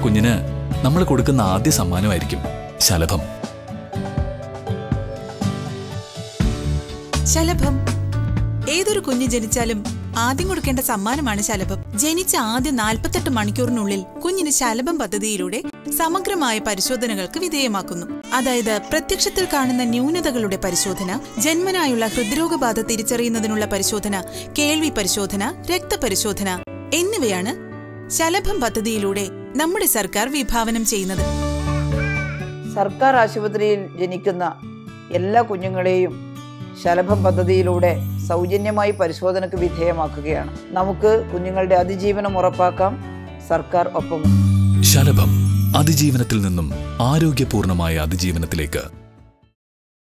കുഞ്ഞിന് നമ്മൾ കൊടുക്കുന്ന ആദ്യ സമ്മാനമായിരിക്കും ശലഭം ശലഭം ഏതൊരു കുഞ്ഞ് ജനിച്ചാലും ആദ്യം കൊടുക്കേണ്ട സമ്മാനമാണ് ശലഭം ജനിച്ച ആദ്യ നാൽപ്പത്തെട്ട് മണിക്കൂറിനുള്ളിൽ കുഞ്ഞിന് ശലഭം പദ്ധതിയിലൂടെ സമഗ്രമായ പരിശോധനകൾക്ക് വിധേയമാക്കുന്നു അതായത് പ്രത്യക്ഷത്തിൽ കാണുന്ന ന്യൂനതകളുടെ പരിശോധന ജന്മനായുള്ള ഹൃദ്രോഗബാധ തിരിച്ചറിയുന്നതിനുള്ള പരിശോധന കേൾവി പരിശോധന രക്തപരിശോധന എന്നിവയാണ് ശലഭം പദ്ധതിയിലൂടെ നമ്മുടെ സർക്കാർ വിഭാവനം ചെയ്യുന്നത് സർക്കാർ ആശുപത്രിയിൽ ജനിക്കുന്ന എല്ലാ കുഞ്ഞുങ്ങളെയും ശലഭം പദ്ധതിയിലൂടെ സൗജന്യമായി പരിശോധനയ്ക്ക് വിധേയമാക്കുകയാണ് നമുക്ക് കുഞ്ഞുങ്ങളുടെ അതിജീവനം ഉറപ്പാക്കാം സർക്കാർ ഒപ്പമുണ്ട് ശലഭം അതിജീവനത്തിൽ നിന്നും ആരോഗ്യപൂർണമായ അതിജീവനത്തിലേക്ക്